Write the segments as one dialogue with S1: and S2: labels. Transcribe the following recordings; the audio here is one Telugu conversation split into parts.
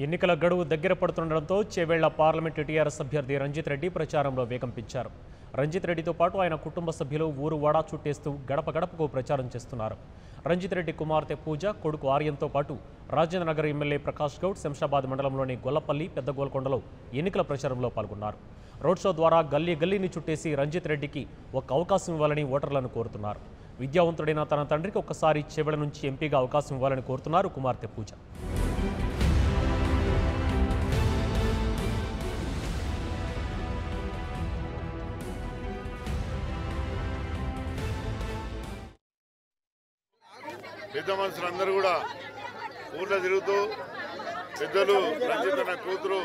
S1: ఎన్నికల గడువు దగ్గర పడుతుండటంతో చేవేళ్ల పార్లమెంటు టీఆర్ఎస్ అభ్యర్థి రంజిత్ రెడ్డి ప్రచారంలో వేగం పెంచారు రంజిత్ రెడ్డితో పాటు ఆయన కుటుంబ సభ్యులు ఊరు వాడా చుట్టేస్తూ గడప గడపకు ప్రచారం చేస్తున్నారు రంజిత్ రెడ్డి కుమార్తె పూజ కొడుకు ఆర్యంతో పాటు రాజేంద్ర నగర్ ఎమ్మెల్యే ప్రకాష్ గౌడ్ శంషాబాద్ మండలంలోని గొల్లపల్లి పెద్ద గోల్కొండలో ఎన్నికల ప్రచారంలో పాల్గొన్నారు రోడ్ షో ద్వారా గల్లీ గల్లీని చుట్టేసి రంజిత్ రెడ్డికి ఒక అవకాశం ఇవ్వాలని ఓటర్లను కోరుతున్నారు విద్యావంతుడైన తన తండ్రికి ఒక్కసారి చెవెల నుంచి ఎంపీగా అవకాశం ఇవ్వాలని కోరుతున్నారు కుమార్తె పూజ
S2: పెద్ద మనుషులందరూ కూడా ఊర్లో తిరుగుతూ పెద్దలు రంజిత్ అన్న కూతురు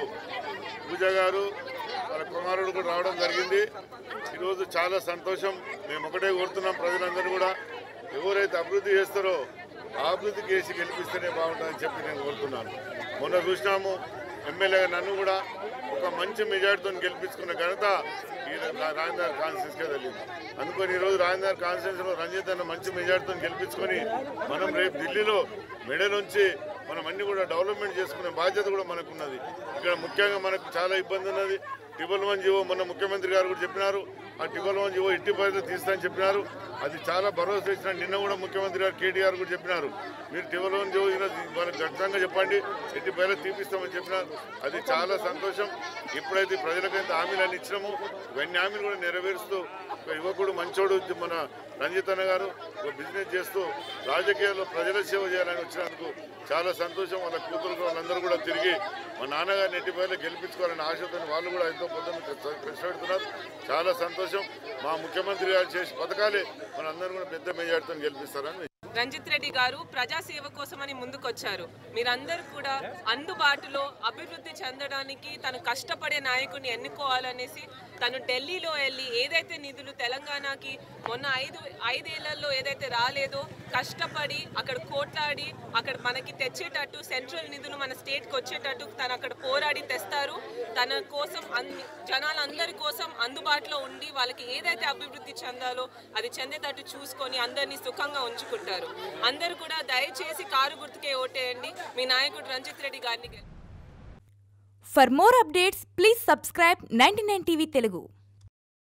S2: పూజ గారు వాళ్ళ కుమారుడు కూడా రావడం జరిగింది ఈరోజు చాలా సంతోషం మేము ఒకటే కోరుతున్నాం ప్రజలందరూ కూడా ఎవరైతే అభివృద్ధి చేస్తారో ఆ అభివృద్ధి చేసి గెలిపిస్తేనే బాగుంటుందని చెప్పి నేను కోరుతున్నాను మొన్న చూసినాము ఎమ్మెల్యేగా నన్ను కూడా ఒక మంచి మెజార్టీతో గెలిపించుకున్న ఘనత ఈ రాజేంద్ర కాన్స్టిట్యూన్స్కే తెలియదు అందుకని ఈరోజు రాజేంద్ర కాన్స్టిట్యూన్స్ లో రంజిత్ అన్న మంచి మెజార్టీతో గెలిపించుకొని మనం రేపు ఢిల్లీలో మెడలోంచి మనం అన్ని కూడా డెవలప్మెంట్ చేసుకునే బాధ్యత కూడా మనకు ఉన్నది ఇక్కడ ముఖ్యంగా మనకు చాలా ఇబ్బంది ఉన్నది ట్రిపుల్ వన్ జీవో మొన్న ముఖ్యమంత్రి గారు కూడా చెప్పినారు ఆ ట్రిపుల్ వన్ జీవో ఎట్టి పరిస్థితులు తీస్తానని చెప్పినారు అది చాలా భరోసా ఇచ్చిన నిన్న కూడా ముఖ్యమంత్రి గారు కేటీఆర్ కూడా చెప్పినారు మీరు ట్రిపుల్ వన్ జీవో ఈరోజు మనకు ఖచ్చితంగా చెప్పండి ఎట్టి పరిస్థితులు తీపిస్తామని చెప్పినారు అది చాలా సంతోషం ఎప్పుడైతే ప్రజలకైతే హామీలన్నీ ఇచ్చినామో ఇవన్నీ హామీలు కూడా నెరవేరుస్తూ ఒక యువకుడు మంచోడు మన రంజిత్ అన్న గారు ఒక బిజినెస్ చేస్తూ రాజకీయాల్లో ప్రజల సేవ చేయాలని వచ్చినందుకు చాలా సంతోషం వాళ్ళ కూతురు వాళ్ళందరూ కూడా తిరిగి మా నాన్నగారిని ఎట్టి పైన గెలిపించుకోవాలని ఆశతో వాళ్ళు కూడా ఎంతో పొద్దున్న కష్టపెడుతున్నారు చాలా సంతోషం మా ముఖ్యమంత్రి గారు చేసే పథకాలే మనందరూ కూడా పెద్ద మెజార్టీతో గెలిపిస్తారని
S3: రంజిత్ రెడ్డి గారు ప్రజాసేవ కోసమని ముందుకొచ్చారు మీరందరూ కూడా అందుబాటులో అభివృద్ధి చెందడానికి తను కష్టపడే నాయకుడిని ఎన్నుకోవాలనేసి తను ఢిల్లీలో వెళ్ళి ఏదైతే నిధులు తెలంగాణకి మొన్న ఐదు ఐదేళ్లలో ఏదైతే రాలేదో కష్టపడి అక్కడ కోట్లాడి అక్కడ మనకి తెచ్చేటట్టు సెంట్రల్ నిధులు మన స్టేట్కి వచ్చేటట్టు తను అక్కడ పోరాడి తెస్తారు తన కోసం అన్ని జనాలందరి కోసం అందుబాటులో ఉండి వాళ్ళకి ఏదైతే అభివృద్ధి చెందాలో అది చెందేటట్టు చూసుకొని అందరినీ సుఖంగా ఉంచుకుంటారు అందరూ కూడా దయచేసి కారు గుర్తుకే ఓటేయండి మీ నాయకుడు రంజిత్ రెడ్డి గారిని
S4: For more updates, please subscribe 99 TV Telugu.